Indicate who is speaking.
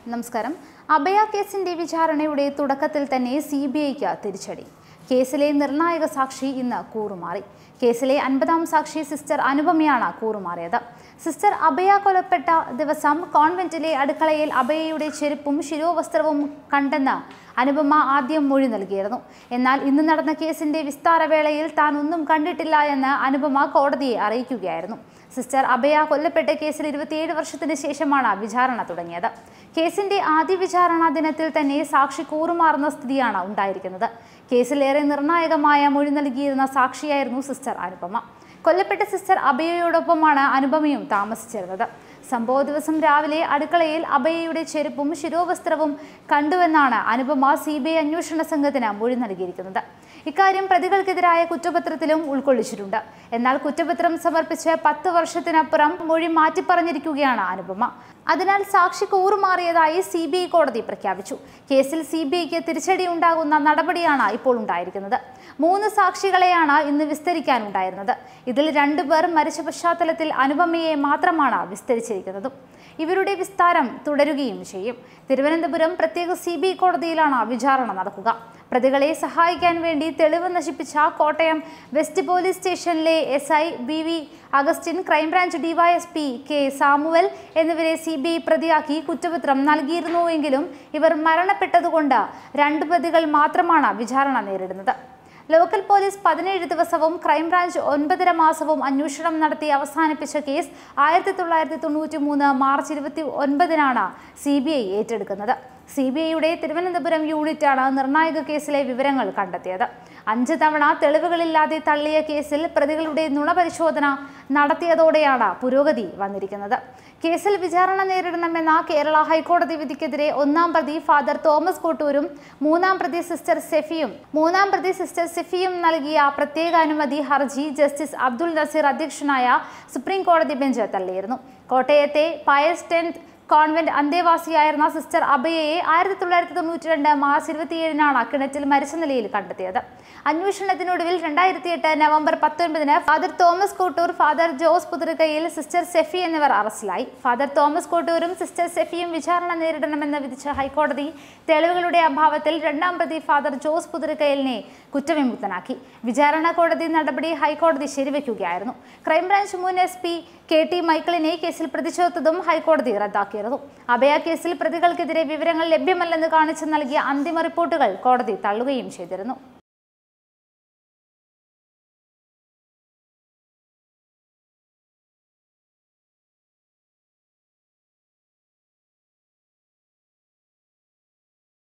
Speaker 1: നമസ്കാരം അഭയ കേസിന്റെ വിചാരണയുടെ തുടക്കത്തിൽ തന്നെ സി ബി ഐക്ക് തിരിച്ചടി കേസിലെ നിർണായക സാക്ഷി ഇന്ന് കൂറുമാറി കേസിലെ അൻപതാം സാക്ഷി സിസ്റ്റർ അനുപമയാണ് കൂറുമാറിയത് സിസ്റ്റർ അഭയ കൊലപ്പെട്ട ദിവസം കോൺവെന്റിലെ അടുക്കളയിൽ അഭയയുടെ ചെരുപ്പും ശിരോവസ്ത്രവും കണ്ടെന്ന് അനുപമ ആദ്യം മൊഴി നൽകിയിരുന്നു എന്നാൽ ഇന്ന് നടന്ന കേസിന്റെ വിസ്താരവേളയിൽ താൻ ഒന്നും കണ്ടിട്ടില്ല എന്ന് അനുപമ കോടതിയെ അറിയിക്കുകയായിരുന്നു സിസ്റ്റർ അഭയ കൊല്ലപ്പെട്ട കേസിൽ ഇരുപത്തിയേഴ് വർഷത്തിന് ശേഷമാണ് വിചാരണ തുടങ്ങിയത് കേസിന്റെ ആദ്യ വിചാരണ ദിനത്തിൽ തന്നെ സാക്ഷി കൂറുമാറുന്ന സ്ഥിതിയാണ് ഉണ്ടായിരിക്കുന്നത് കേസിൽ ഏറെ നിർണായകമായ മൊഴി നൽകിയിരുന്ന സാക്ഷിയായിരുന്നു സിസ്റ്റർ അനുപമ കൊല്ലപ്പെട്ട സിസ്റ്റർ അഭയയോടൊപ്പമാണ് അനുപമയും താമസിച്ചിരുന്നത് സംഭവ ദിവസം രാവിലെ അടുക്കളയിൽ അഭയയുടെ ചെരുപ്പും ശിരോവസ്ത്രവും കണ്ടുവെന്നാണ് അനുപമ സി ബി ഐ അന്വേഷണ സംഘത്തിന് മൊഴി നൽകിയിരിക്കുന്നത് ഇക്കാര്യം പ്രതികൾക്കെതിരായ കുറ്റപത്രത്തിലും ഉൾക്കൊള്ളിച്ചിട്ടുണ്ട് എന്നാൽ കുറ്റപത്രം സമർപ്പിച്ച് പത്ത് വർഷത്തിനപ്പുറം മൊഴി മാറ്റിപ്പറഞ്ഞിരിക്കുകയാണ് അനുപമ അതിനാൽ സാക്ഷി കൂറുമാറിയതായി സി ബി ഐ കോടതി പ്രഖ്യാപിച്ചു കേസിൽ സി ബി ഐക്ക് തിരിച്ചടി ഉണ്ടാകുന്ന നടപടിയാണ് ഇപ്പോൾ ഉണ്ടായിരിക്കുന്നത് മൂന്ന് സാക്ഷികളെയാണ് ഇന്ന് വിസ്തരിക്കാനുണ്ടായിരുന്നത് ഇതിൽ രണ്ടുപേർ മരിച്ച പശ്ചാത്തലത്തിൽ അനുപമയെ മാത്രമാണ് വിസ്തരിച്ചിരിക്കുന്നതും ഇവരുടെ വിസ്താരം തുടരുകയും ചെയ്യും തിരുവനന്തപുരം പ്രത്യേക സി ബി ഐ കോടതിയിലാണ് വിചാരണ നടക്കുക പ്രതികളെ സഹായിക്കാൻ വേണ്ടി തെളിവ് നശിപ്പിച്ച കോട്ടയം വെസ്റ്റ് പോലീസ് സ്റ്റേഷനിലെ S I B V Augustine crime branch DYSP K Samuel എന്നിവരെ സി ബി ഐ പ്രതിയാക്കി കുറ്റപത്രം നൽകിയിരുന്നുവെങ്കിലും ഇവർ മരണപ്പെട്ടതുകൊണ്ട് രണ്ട് പ്രതികൾ മാത്രമാണ് വിചാരണ നേരിടുന്നത് ലോക്കൽ പോലീസ് പതിനേഴ് ദിവസവും ക്രൈംബ്രാഞ്ച് ഒൻപതര മാസവും അന്വേഷണം നടത്തി അവസാനിപ്പിച്ച കേസ് ആയിരത്തി തൊള്ളായിരത്തി തൊണ്ണൂറ്റി മൂന്ന് മാർച്ച് ഇരുപത്തി ഒൻപതിനാണ് സി ബി ഐ ഏറ്റെടുക്കുന്നത് സി ബി ഐയുടെ തിരുവനന്തപുരം യൂണിറ്റാണ് നിർണായക കേസിലെ വിവരങ്ങൾ കണ്ടെത്തിയത് അഞ്ച് തവണ തെളിവുകളില്ലാതെ തള്ളിയ കേസിൽ പ്രതികളുടെ നുണപരിശോധന നടത്തിയതോടെയാണ് പുരോഗതി വന്നിരിക്കുന്നത് കേസിൽ വിചാരണ നേരിടണമെന്ന കേരള ഹൈക്കോടതി വിധിക്കെതിരെ ഒന്നാം പ്രതി ഫാദർ തോമസ് കോട്ടൂരും മൂന്നാം പ്രതി സിസ്റ്റർ സെഫിയും മൂന്നാം പ്രതി സിസ്റ്റർ സെഫിയും നൽകിയ പ്രത്യേക അനുമതി ഹർജി ജസ്റ്റിസ് അബ്ദുൾ നസീർ അധ്യക്ഷനായ സുപ്രീം കോടതി ബെഞ്ച് തള്ളിയിരുന്നു കോട്ടയത്തെ പയസ് ടെൻത്ത് കോൺവെന്റ് അന്തേവാസിയായിരുന്ന സിസ്റ്റർ അഭയയെ ആയിരത്തി തൊള്ളായിരത്തി തൊണ്ണൂറ്റി രണ്ട് മാർച്ച് ഇരുപത്തിയേഴിനാണ് കിണറ്റിൽ മരിച്ച നിലയിൽ കണ്ടെത്തിയത് അന്വേഷണത്തിനൊടുവിൽ രണ്ടായിരത്തി എട്ട് നവംബർ പത്തൊൻപതിന് father Thomas Kottoor father Jose Puthrukkayil sister Sephy എന്നിവർ അറസ്റ്റിലായി ഫാദർ തോമസ് കോട്ടൂരും സിസ്റ്റർ സെഫിയും വിചാരണ നേരിടണമെന്ന് വിധിച്ച ഹൈക്കോടതി തെളിവുകളുടെ അഭാവത്തിൽ രണ്ടാം പ്രതി ഫാദർ ജോസ് പുതുരകയിലിനെ കുറ്റവിമുക്തനാക്കി വിചാരണ കോടതി നടപടി ഹൈക്കോടതി ശരിവെക്കുകയായിരുന്നു ക്രൈംബ്രാഞ്ച് മുൻ എസ് പി കെ ടി മൈക്കിളിനെ കേസിൽ പ്രതിചേർത്തതും ഹൈക്കോടതി റദ്ദാക്കിയിരുന്നു അഭയ കേസിൽ പ്രതികൾക്കെതിരെ വിവരങ്ങൾ ലഭ്യമല്ലെന്ന് കാണിച്ച് നൽകിയ അന്തിമ റിപ്പോർട്ടുകൾ കോടതി തള്ളുകയും ചെയ്തിരുന്നു